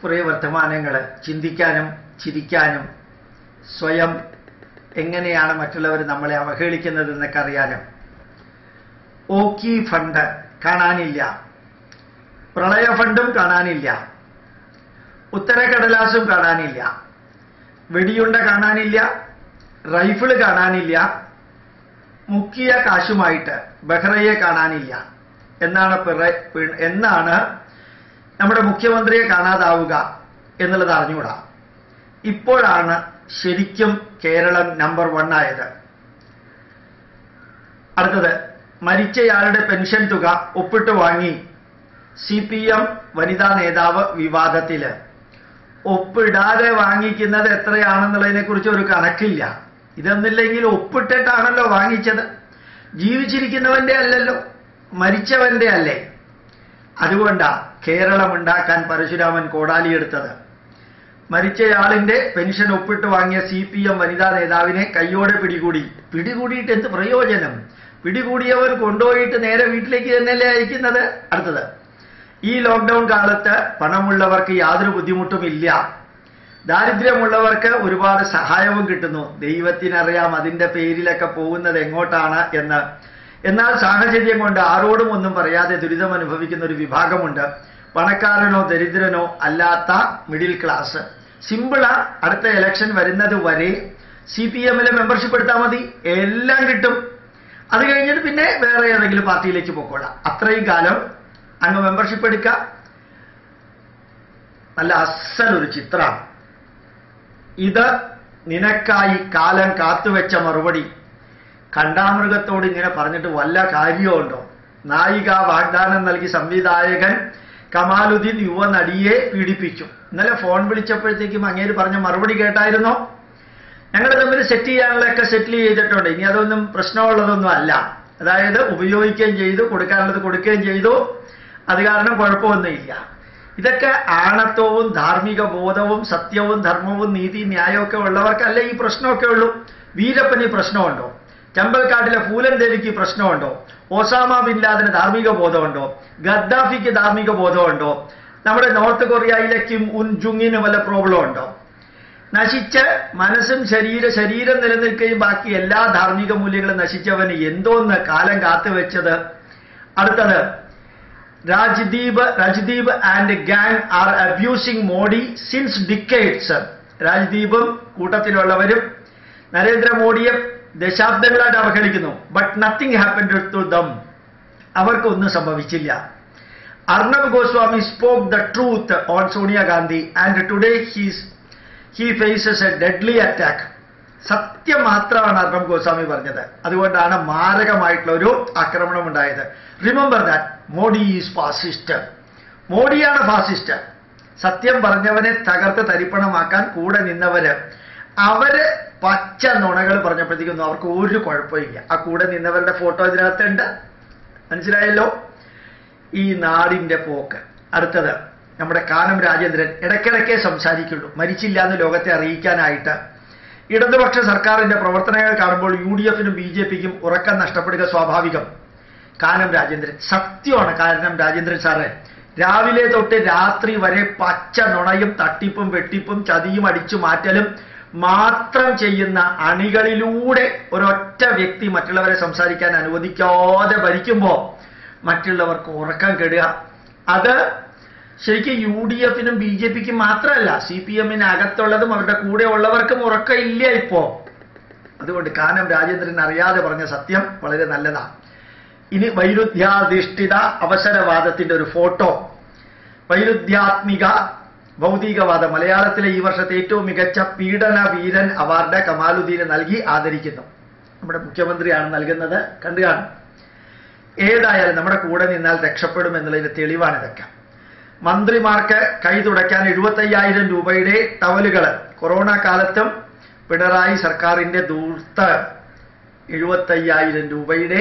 കുറേ വർത്തമാനങ്ങൾ ചിന്തിക്കാനും ചിരിക്കാനും സ്വയം എങ്ങനെയാണ് മറ്റുള്ളവർ നമ്മളെ അവഹേളിക്കുന്നത് എന്നൊക്കെ അറിയാനും ഓക്കി ഫണ്ട് കാണാനില്ല പ്രളയ ഫണ്ടും കാണാനില്ല ഉത്തരക്കടലാസും കാണാനില്ല വെടിയുണ്ട കാണാനില്ല റൈഫിള് കാണാനില്ല മുക്കിയ കാശുമായിട്ട് ബഹ്റയെ കാണാനില്ല എന്നാണ് പിറ- പി- എന്നാണ് നമ്മുടെ മുഖ്യമന്ത്രിയെ കാണാതാവുക എന്നുള്ളത് അറിഞ്ഞുകൂടാ ഇപ്പോഴാണ് ശരിക്കും കേരളം നമ്പർ വൺ ആയത് അടുത്തത് മരിച്ചയാളുടെ പെൻഷൻ തുക ഒപ്പിട്ട് വാങ്ങി സി പി എം വനിതാ നേതാവ് വിവാദത്തില് ഒപ്പിടാതെ വാങ്ങിക്കുന്നത് എത്രയാണെന്നുള്ളതിനെ കുറിച്ച് ഒരു കണക്കില്ല ഇതൊന്നില്ലെങ്കിൽ ഒപ്പിട്ടിട്ടാണല്ലോ വാങ്ങിച്ചത് ജീവിച്ചിരിക്കുന്നവന്റെ അല്ലല്ലോ മരിച്ചവന്റെ അല്ലേ അതുകൊണ്ടാ കേരളം ഉണ്ടാക്കാൻ പരശുരാമൻ കോടാലി എടുത്തത് മരിച്ചയാളിന്റെ പെൻഷൻ ഒപ്പിട്ട് വാങ്ങിയ സി പി എം വനിതാ നേതാവിനെ കയ്യോടെ പിടികൂടി പിടികൂടിയിട്ട് എന്ത് പ്രയോജനം പിടികൂടിയവർ കൊണ്ടുപോയിട്ട് നേരെ വീട്ടിലേക്ക് തന്നെയല്ലേ അയക്കുന്നത് അടുത്തത് ഈ ലോക്ക്ഡൌൺ കാലത്ത് പണമുള്ളവർക്ക് യാതൊരു ബുദ്ധിമുട്ടുമില്ല ദാരിദ്ര്യമുള്ളവർക്ക് ഒരുപാട് സഹായവും കിട്ടുന്നു ദൈവത്തിനറിയാം അതിന്റെ പേരിലൊക്കെ പോകുന്നത് എങ്ങോട്ടാണ് എന്ന് എന്നാൽ സാഹചര്യം കൊണ്ട് ആരോടും ഒന്നും പറയാതെ ദുരിതം അനുഭവിക്കുന്ന ഒരു വിഭാഗമുണ്ട് പണക്കാരനോ ദരിദ്രനോ അല്ലാത്ത മിഡിൽ ക്ലാസ് സിമ്പിളാ അടുത്ത ഇലക്ഷൻ വരുന്നത് വരെ സി പി എമ്മിലെ മെമ്പർഷിപ്പ് എടുത്താൽ മതി എല്ലാം കിട്ടും അത് കഴിഞ്ഞിട്ട് പിന്നെ വേറെ ഏതെങ്കിലും പാർട്ടിയിലേക്ക് പോയിക്കോളാം അത്രയും കാലം അങ്ങ് മെമ്പർഷിപ്പ് എടുക്കുക നല്ല അസലൊരു ചിത്രമാണ് ഇത് നിനക്കായി കാലം കാത്തുവെച്ച മറുപടി കണ്ടാമൃഗത്തോട് ഇങ്ങനെ പറഞ്ഞിട്ട് വല്ല കാര്യമുണ്ടോ നായിക വാഗ്ദാനം നൽകി സംവിധായകൻ കമാലുദ്ദീൻ യുവ നടിയെ പീഡിപ്പിച്ചു ഇന്നലെ ഫോൺ വിളിച്ചപ്പോഴത്തേക്കും അങ്ങേര് പറഞ്ഞ മറുപടി കേട്ടായിരുന്നോ ഞങ്ങൾ തമ്മിൽ സെറ്റ് ചെയ്യാനുള്ളതൊക്കെ സെറ്റിൽ ചെയ്തിട്ടുണ്ട് ഇനി അതൊന്നും പ്രശ്നമുള്ളതൊന്നും അല്ല അതായത് ഉപയോഗിക്കുകയും ചെയ്തു കൊടുക്കാനുള്ളത് കൊടുക്കുകയും ചെയ്തു അത് കാരണം കുഴപ്പമൊന്നുമില്ല ഇതൊക്കെ ആണത്വവും ധാർമ്മിക ബോധവും സത്യവും ധർമ്മവും നീതി ന്യായമൊക്കെ ഉള്ളവർക്കല്ലേ ഈ പ്രശ്നമൊക്കെ ഉള്ളൂ വീരപ്പന് ഈ പ്രശ്നമുണ്ടോ ചമ്പൽക്കാട്ടിലെ ഫൂലൻ ദേവിക്ക് ഈ പ്രശ്നമുണ്ടോ ഒസാമ ബിൻ ലാദിന് ധാർമ്മിക ബോധമുണ്ടോ ഗദ്ദാഫിക്ക് ധാർമ്മിക ബോധമുണ്ടോ നമ്മുടെ നോർത്ത് കൊറിയയിലെ കിം ഉൻ ജുങ്ങിന് വല്ല പ്രോബ്ലം ഉണ്ടോ നശിച്ച് മനസ്സും ശരീര ശരീരം നിലനിൽക്കുകയും ബാക്കി എല്ലാ ധാർമ്മിക മൂല്യങ്ങളും നശിച്ചവന് എന്തോന്ന് കാലം കാത്തുവെച്ചത് അടുത്തത് Rajdeep Rajdeep and gang are abusing Modi since decades രാജ്ദീപും കൂട്ടത്തിലുള്ളവരും നരേന്ദ്രമോദിയെ ദശാബ്ദങ്ങളായിട്ട് അവഹേളിക്കുന്നു but nothing happen to them അവർക്കൊന്നും സംഭവിച്ചില്ല Arnab Goswami spoke the truth on Sonia Gandhi and today he's he faces a deadly attack സത്യം മാത്രമാണ് അർണബ് ഗോസ്വാമി പറഞ്ഞത് അതുകൊണ്ടാണ് മാരകമായിട്ടുള്ള ഒരു ആക്രമണം ഉണ്ടായത് remember that Modi is fascist മോഡിയാണ് ഫാസിസ്റ്റ് സത്യം പറഞ്ഞവനെ തകർത്ത് തരിപ്പണമാക്കാൻ കൂടെ നിന്നവര് അവര് പച്ച നുണകൾ പറഞ്ഞപ്പോഴത്തേക്കൊന്നും അവർക്ക് ഒരു കുഴപ്പമില്ല ആ കൂടെ നിന്നവരുടെ ഫോട്ടോ ഇതിനകത്തുണ്ട് മനസ്സിലായല്ലോ ഈ നാടിന്റെ പോക്ക് അടുത്തത് നമ്മുടെ കാനം രാജേന്ദ്രൻ ഇടയ്ക്കിടയ്ക്കേ സംസാരിക്കുള്ളൂ മരിച്ചില്ല എന്ന് ലോകത്തെ അറിയിക്കാനായിട്ട് ഇടതുപക്ഷ സർക്കാരിന്റെ പ്രവർത്തനങ്ങൾ കാണുമ്പോൾ യു ഡി എഫിനും ബി ജെ പിക്കും ഉറക്കം നഷ്ടപ്പെടുക സ്വാഭാവികം കാനം രാജേന്ദ്രൻ സത്യമാണ് കാനം രാജേന്ദ്രൻ സാറ് രാവിലെ തൊട്ട് രാത്രി വരെ പച്ച നുണയും തട്ടിപ്പും വെട്ടിപ്പും ചതിയും അടിച്ചു മാറ്റലും മാത്രം ചെയ്യുന്ന അണികളിലൂടെ ഒരൊറ്റ വ്യക്തി മറ്റുള്ളവരെ സംസാരിക്കാൻ അനുവദിക്കാതെ ഭരിക്കുമ്പോൾ മറ്റുള്ളവർക്ക് ഉറക്കം കെടുക അത് ശരിക്കും യു ഡി എഫിനും ബി ജെ പിക്കും മാത്രമല്ല സി പി എമ്മിന് അകത്തുള്ളതും അവരുടെ കൂടെ ഉള്ളവർക്കും ഉറക്കം ഇല്ല ഇപ്പോ അതുകൊണ്ട് കാനം രാജേന്ദ്രൻ അറിയാതെ പറഞ്ഞ സത്യം വളരെ നല്ലതാണ് ഇനി വൈരുദ്ധ്യാധിഷ്ഠിത അവസരവാദത്തിന്റെ ഒരു ഫോട്ടോ വൈരുദ്ധ്യാത്മിക ഭൗതികവാദം മലയാളത്തിലെ ഈ വർഷത്തെ ഏറ്റവും മികച്ച പീഡന വീരൻ അവാർഡ് കമാലുദ്ദീന് നൽകി ആദരിക്കുന്നു നമ്മുടെ മുഖ്യമന്ത്രിയാണ് നൽകുന്നത് കണ്ടു കാണും ഏതായാലും നമ്മുടെ കൂടെ നിന്നാൽ രക്ഷപ്പെടും എന്നുള്ളതിന്റെ തെളിവാണ് ഇതൊക്കെ മന്ത്രിമാർക്ക് കൈ തുടയ്ക്കാൻ എഴുപത്തയ്യായിരം രൂപയുടെ ടവലുകൾ കൊറോണ കാലത്തും പിണറായി സർക്കാരിന്റെ ദൂർത്ത് എഴുപത്തയ്യായിരം രൂപയുടെ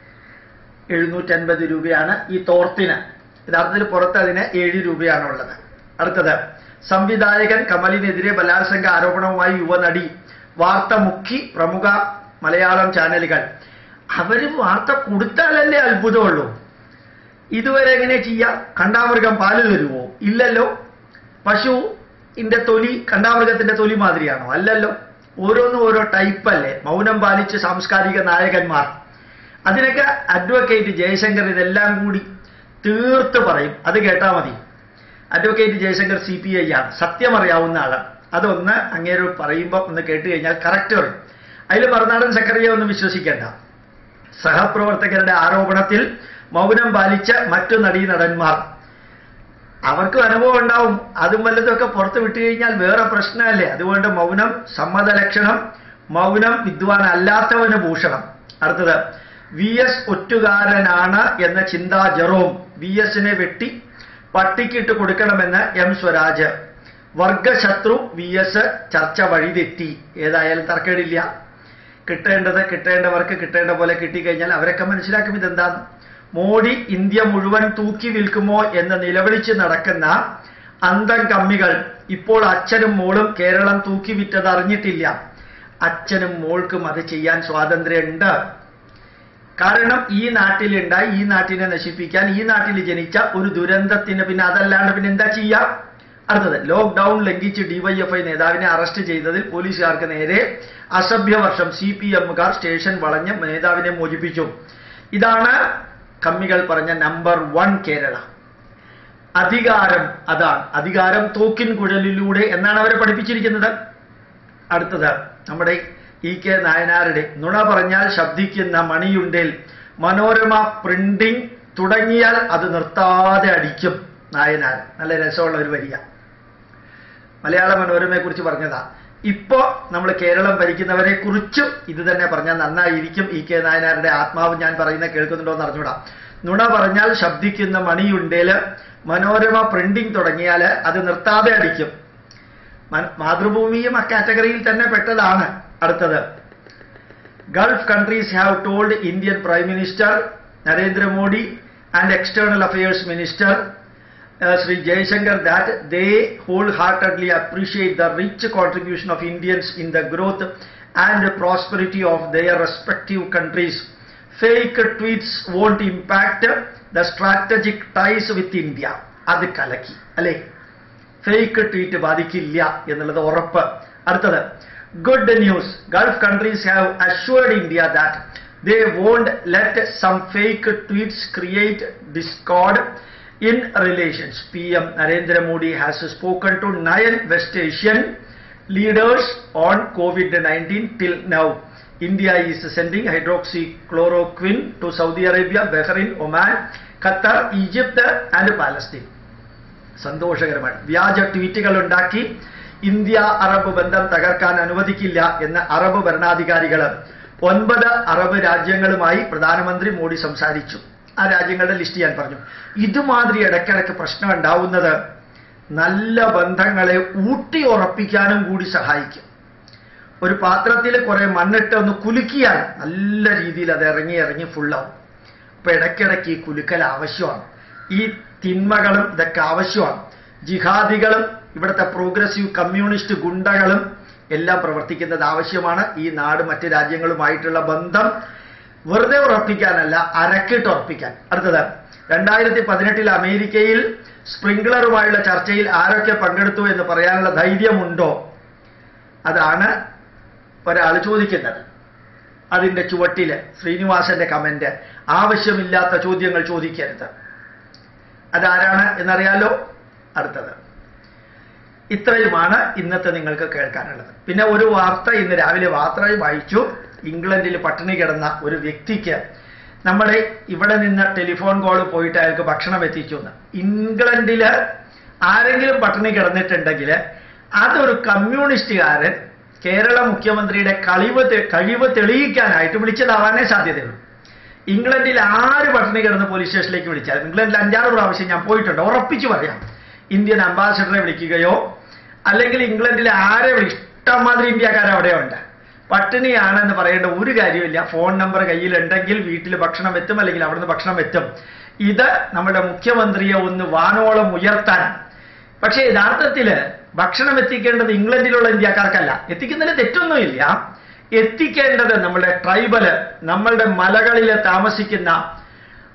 എഴുന്നൂറ്റൻപത് രൂപയാണ് ഈ തോർത്തിന് യഥാർത്ഥത്തിൽ പുറത്ത് അതിന് ഏഴ് രൂപയാണുള്ളത് അടുത്തത് സംവിധായകൻ കമലിനെതിരെ ബലാത്സംഗ ആരോപണവുമായി യുവനടി വാർത്ത മുഖി പ്രമുഖ മലയാളം ചാനലുകൾ അവര് വാർത്ത കൊടുത്താലല്ലേ അത്ഭുതമുള്ളൂ ഇതുവരെ എങ്ങനെ ചെയ്യാം കണ്ടാമൃഗം പാല് തരുമോ ഇല്ലല്ലോ പശു ഇന്റെ തൊലി കണ്ടാമൃഗത്തിന്റെ തൊലി മാതിരിയാണോ അല്ലല്ലോ ഓരോന്നും ഓരോ ടൈപ്പ് അല്ലേ മൗനം പാലിച്ച് സാംസ്കാരിക നായകന്മാർ അതിനൊക്കെ അഡ്വക്കേറ്റ് ജയശങ്കർ ഇതെല്ലാം കൂടി തീർത്ത് പറയും അത് കേട്ടാൽ മതി advocate Jayashankar C P I ആണ് സത്യം അറിയാവുന്ന ആളാണ് അതൊന്ന് അങ്ങേര് പറയുമ്പോൾ ഒന്ന് കേട്ട് കഴിഞ്ഞാൽ കറക്റ്റ് പറയും അതിൽ മറുനാടൻ സെക്രട്ടറിയെ ഒന്നും വിശ്വസിക്കേണ്ട സഹപ്രവർത്തകരുടെ ആരോപണത്തിൽ മൗനം പാലിച്ച മറ്റു നടീനടന്മാർ അവർക്കും അനുഭവം ഉണ്ടാവും അതും വല്ലതൊക്കെ പുറത്ത് വിട്ടു കഴിഞ്ഞാൽ വേറെ പ്രശ്നമല്ലേ അതുകൊണ്ട് മൗനം സമ്മതലക്ഷണം മൗനം വിദ്വാൻ അല്ലാത്തവന് ഭൂഷണം അടുത്തത് വി എസ് ഒറ്റുകാരനാണ് എന്ന ചിന്താ ജെറോം വി എസിനെ വെട്ടി പട്ടിക്കിട്ട് കൊടുക്കണമെന്ന് എം സ്വരാജ് വർഗശത്രു വി എസ് ചർച്ച വഴിതെറ്റി ഏതായാലും തർക്കേടില്ല കിട്ടേണ്ടത് കിട്ടേണ്ടവർക്ക് കിട്ടേണ്ട പോലെ കിട്ടിക്കഴിഞ്ഞാൽ അവരൊക്കെ മനസ്സിലാക്കും ഇതെന്താണ് മോഡി ഇന്ത്യ മുഴുവൻ തൂക്കി വിൽക്കുമോ എന്ന് നിലവിളിച്ച് നടക്കുന്ന അന്തം കമ്മികൾ ഇപ്പോൾ അച്ഛനും മോളും കേരളം തൂക്കി വിറ്റത് അറിഞ്ഞിട്ടില്ല അച്ഛനും മോൾക്കും അത് ചെയ്യാൻ സ്വാതന്ത്ര്യമുണ്ട് കാരണം ഈ നാട്ടിലുണ്ടായി ഈ നാട്ടിനെ നശിപ്പിക്കാൻ ഈ നാട്ടിൽ ജനിച്ച ഒരു ദുരന്തത്തിന് പിന്നെ അതല്ലാണ്ട് പിന്നെ എന്താ ചെയ്യാ അടുത്തത് ലോക്ക്ഡൌൺ ലംഘിച്ച് ഡിവൈഎഫ്ഐ നേതാവിനെ അറസ്റ്റ് ചെയ്തതിൽ പോലീസുകാർക്ക് നേരെ അസഭ്യവർഷം സി പി എമ്മുകാർ സ്റ്റേഷൻ വളഞ്ഞ് നേതാവിനെ മോചിപ്പിച്ചു ഇതാണ് കമ്മികൾ പറഞ്ഞ നമ്പർ വൺ കേരള അധികാരം അതാണ് അധികാരം തോക്കിൻ കുഴലിലൂടെ എന്നാണ് അവരെ പഠിപ്പിച്ചിരിക്കുന്നത് അടുത്തത് നമ്മുടെ ഇ കെ നായനാരുടെ നുണ പറഞ്ഞാൽ ശബ്ദിക്കുന്ന മണിയുണ്ടേൽ മനോരമ പ്രിന്റിംഗ് തുടങ്ങിയാൽ അത് നിർത്താതെ അടിക്കും നായനാർ നല്ല രസമുള്ള ഒരു വരിക മലയാള മനോരമയെ കുറിച്ച് പറഞ്ഞതാ ഇപ്പോ നമ്മൾ കേരളം ഭരിക്കുന്നവരെ കുറിച്ചും ഇത് തന്നെ പറഞ്ഞാൽ നന്നായിരിക്കും ഇ കെ നായനാരുടെ ആത്മാവ് ഞാൻ പറയുന്ന കേൾക്കുന്നുണ്ടോ എന്ന് അറിഞ്ഞൂടാ നുണ പറഞ്ഞാൽ ശബ്ദിക്കുന്ന മണിയുണ്ടേല് മനോരമ പ്രിന്റിംഗ് തുടങ്ങിയാൽ അത് നിർത്താതെ അടിക്കും മ- മാതൃഭൂമിയും ആ കാറ്റഗറിയിൽ തന്നെ പെട്ടതാണ് അടുത്തത് Gulf countries have told Indian prime minister Narendra Modi and external affairs minister Shri Jaishankar that they wholeheartedly appreciate the rich contribution of Indians in the growth and prosperity of their respective countries fake tweets won't impact the strategic ties with India അത് കലക്കി അല്ലേ fake tweet ബാധിക്കില്ല എന്നുള്ളത് ഉറപ്പ് അടുത്തത് good news Gulf countries have assured India that they won't let some fake tweets create Discord in relations P M Narendra Modi has spoken to nine West Asian leaders on COVID-19 till now. India is sending hydroxychloroquine to Saudi Arabia, Bahrain, Oman, Qatar, Egypt and Palestine. സന്തോഷകരമാണ് വ്യാജ ട്വീറ്റുകൾ ഉണ്ടാക്കി India Arab ബന്ധം തകർക്കാൻ അനുവദിക്കില്ല എന്ന് Arab ഭരണാധികാരികൾ ഒൻപത് അറബ് രാജ്യങ്ങളുമായി പ്രധാനമന്ത്രി മോഡി സംസാരിച്ചു ആ രാജ്യങ്ങളുടെ ലിസ്റ്റ് ഞാൻ പറഞ്ഞു ഇതുമാതിരി ഇടയ്ക്കിടയ്ക്ക് പ്രശ്നം ഉണ്ടാവുന്നത് നല്ല ബന്ധങ്ങളെ ഊട്ടി ഉറപ്പിക്കാനും കൂടി സഹായിക്കും ഒരു പാത്രത്തിൽ കുറെ മണ്ണിട്ട് ഒന്ന് കുലുക്കിയാൽ നല്ല രീതിയിൽ അത് ഇറങ്ങി ഇറങ്ങി ഫുള്ളാവും അപ്പൊ ഇടയ്ക്കിടയ്ക്ക് ഈ കുലുക്കൽ ആവശ്യമാണ് ഈ തിന്മകളും ഇതൊക്കെ ആവശ്യമാണ് ജിഹാദികളും ഇവിടുത്തെ പ്രോഗ്രസീവ് കമ്മ്യൂണിസ്റ്റ് ഗുണ്ടകളും എല്ലാം പ്രവർത്തിക്കുന്നത് ആവശ്യമാണ് ഈ നാട് മറ്റ് രാജ്യങ്ങളുമായിട്ടുള്ള ബന്ധം വെറുതെ ഉറപ്പിക്കാനല്ല അരക്കിട്ട് ഉറപ്പിക്കാൻ അടുത്തത് രണ്ടായിരത്തി പതിനെട്ടിൽ അമേരിക്കയിൽ സ്പ്രിംഗ്ലറുമായുള്ള ചർച്ചയിൽ ആരൊക്കെ പങ്കെടുത്തു എന്ന് പറയാനുള്ള ധൈര്യമുണ്ടോ അതാണ് ഒരാൾ ചോദിക്കുന്നത് അതിന്റെ ചുവട്ടില് ശ്രീനിവാസന്റെ കമന്റ് ആവശ്യമില്ലാത്ത ചോദ്യങ്ങൾ ചോദിക്കരുത് അതാരാണ് എന്നറിയാലോ അടുത്തത് ഇത്രയുമാണ് ഇന്നത്തെ നിങ്ങൾക്ക് കേൾക്കാനുള്ളത് പിന്നെ ഒരു വാർത്ത ഇന്ന് രാവിലെ വാർത്ത വായിച്ചു ഇംഗ്ലണ്ടിൽ പട്ടിണി കിടന്ന ഒരു വ്യക്തിക്ക് നമ്മളെ ഇവിടെ നിന്ന് ടെലിഫോൺ കോൾ പോയിട്ട് അയാൾക്ക് ഭക്ഷണം എത്തിച്ചു എന്ന് ഇംഗ്ലണ്ടില് ആരെങ്കിലും പട്ടിണി കിടന്നിട്ടുണ്ടെങ്കിൽ അതൊരു കമ്മ്യൂണിസ്റ്റുകാരൻ കേരള മുഖ്യമന്ത്രിയുടെ കഴിവ് തെ- കഴിവ് തെളിയിക്കാനായിട്ട് വിളിച്ചതാവാനേ സാധ്യതയുള്ളൂ ഇംഗ്ലണ്ടിൽ ആര് പട്ടിണി കിടന്ന് പോലീസ് സ്റ്റേഷനിലേക്ക് വിളിച്ചാലും ഇംഗ്ലണ്ടിൽ അഞ്ചാറ് പ്രാവശ്യം ഞാൻ പോയിട്ടുണ്ട് ഉറപ്പിച്ചു പറയാം ഇന്ത്യൻ അംബാസഡറെ വിളിക്കുകയോ അല്ലെങ്കിൽ ഇംഗ്ലണ്ടിലെ ആരെ വിളി ഇഷ്ടംമാതിരി ഇന്ത്യക്കാർ അവിടെ ഉണ്ട് പട്ടിണിയാണെന്ന് പറയേണ്ട ഒരു കാര്യമില്ല ഫോൺ നമ്പർ കയ്യിലുണ്ടെങ്കിൽ വീട്ടിൽ ഭക്ഷണം എത്തും അല്ലെങ്കിൽ അവിടുന്ന് ഭക്ഷണം എത്തും ഇത് നമ്മുടെ മുഖ്യമന്ത്രിയെ ഒന്ന് വാനോളം ഉയർത്താൻ പക്ഷേ യഥാർത്ഥത്തിൽ ഭക്ഷണം എത്തിക്കേണ്ടത് ഇംഗ്ലണ്ടിലുള്ള ഇന്ത്യക്കാർക്കല്ല എത്തിക്കുന്നതിൽ തെറ്റൊന്നുമില്ല എത്തിക്കേണ്ടത് നമ്മുടെ ട്രൈബല് നമ്മളുടെ മലകളിൽ താമസിക്കുന്ന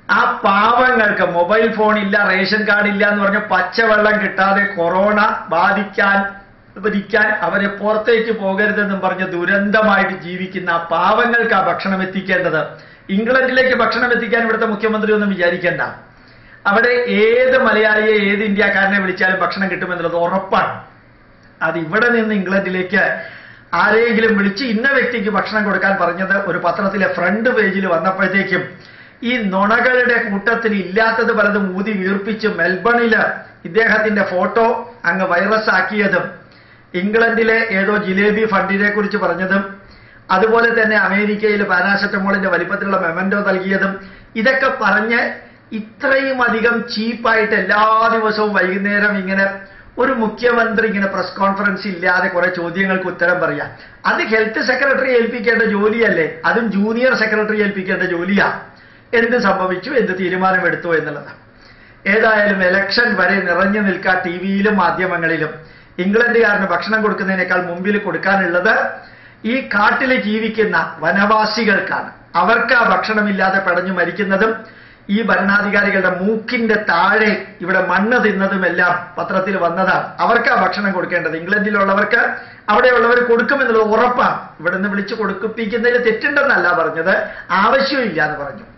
ആ പാവങ്ങൾക്ക് മൊബൈൽ ഫോൺ ഇല്ല റേഷൻ കാർഡ് ഇല്ല എന്ന് പറഞ്ഞ് പച്ചവെള്ളം കിട്ടാതെ കൊറോണ ബാധിക്കാൻ ഭരിക്കാൻ അവരെ പുറത്തേക്ക് പോകരുതെന്നും പറഞ്ഞ് ദുരന്തമായിട്ട് ജീവിക്കുന്ന ആ പാവങ്ങൾക്ക് ആ ഭക്ഷണം എത്തിക്കേണ്ടത് ഇംഗ്ലണ്ടിലേക്ക് ഭക്ഷണം എത്തിക്കാൻ ഇവിടുത്തെ മുഖ്യമന്ത്രി ഒന്നും വിചാരിക്കേണ്ട അവിടെ ഏത് മലയാളിയെ ഏത് ഇന്ത്യക്കാരനെ വിളിച്ചാലും ഭക്ഷണം കിട്ടുമെന്നുള്ളത് ഉറപ്പാണ് അത് ഇവിടെ നിന്ന് ഇംഗ്ലണ്ടിലേക്ക് ആരെങ്കിലും വിളിച്ച് ഇന്ന വ്യക്തിക്ക് ഭക്ഷണം കൊടുക്കാൻ പറഞ്ഞത് ഒരു പത്രത്തിലെ ഫ്രണ്ട് പേജിൽ വന്നപ്പോഴത്തേക്കും ഈ നുണകളുടെ കൂട്ടത്തിൽ ഇല്ലാത്തത് പലതും ഊതി വീർപ്പിച്ച് മെൽബണില് ഇദ്ദേഹത്തിന്റെ ഫോട്ടോ അങ്ങ് വൈറസ് ആക്കിയതും ഇംഗ്ലണ്ടിലെ ഏതോ ജിലേബി ഫണ്ടിനെ കുറിച്ച് പറഞ്ഞതും അതുപോലെ തന്നെ അമേരിക്കയിൽ പാരാസെറ്റമോളിന്റെ വലിപ്പത്തിലുള്ള മെമന്റോ നൽകിയതും ഇതൊക്കെ പറഞ്ഞ് ഇത്രയും അധികം ചീപ്പായിട്ട് എല്ലാ ദിവസവും വൈകുന്നേരം ഇങ്ങനെ ഒരു മുഖ്യമന്ത്രി ഇങ്ങനെ പ്രസ് കോൺഫറൻസ് ഇല്ലാതെ കുറെ ചോദ്യങ്ങൾക്ക് ഉത്തരം പറയാം അത് ഹെൽത്ത് സെക്രട്ടറി ഏൽപ്പിക്കേണ്ട ജോലിയല്ലേ അതും ജൂനിയർ സെക്രട്ടറി ഏൽപ്പിക്കേണ്ട ജോലിയാ എന്ത് സംഭവിച്ചു എന്ത് തീരുമാനമെടുത്തു എന്നുള്ളതാണ് ഏതായാലും ഇലക്ഷൻ വരെ നിറഞ്ഞു നിൽക്കാൻ ടി വിയിലും മാധ്യമങ്ങളിലും ഇംഗ്ലണ്ടുകാരന് ഭക്ഷണം കൊടുക്കുന്നതിനേക്കാൾ മുമ്പിൽ കൊടുക്കാനുള്ളത് ഈ കാട്ടിൽ ജീവിക്കുന്ന വനവാസികൾക്കാണ് അവർക്ക് ആ ഭക്ഷണമില്ലാതെ പടഞ്ഞു മരിക്കുന്നതും ഈ ഭരണാധികാരികളുടെ മൂക്കിന്റെ താഴെ ഇവിടെ മണ്ണ് തിന്നതുമെല്ലാം പത്രത്തിൽ വന്നതാണ് അവർക്ക് ആ ഭക്ഷണം കൊടുക്കേണ്ടത് ഇംഗ്ലണ്ടിലുള്ളവർക്ക് അവിടെയുള്ളവർ കൊടുക്കുമെന്നുള്ളത് ഉറപ്പാണ് ഇവിടെ നിന്ന് വിളിച്ചു കൊടുപ്പിക്കുന്നതിൽ തെറ്റുണ്ടെന്നല്ല പറഞ്ഞത് ആവശ്യമില്ല എന്ന് പറഞ്ഞു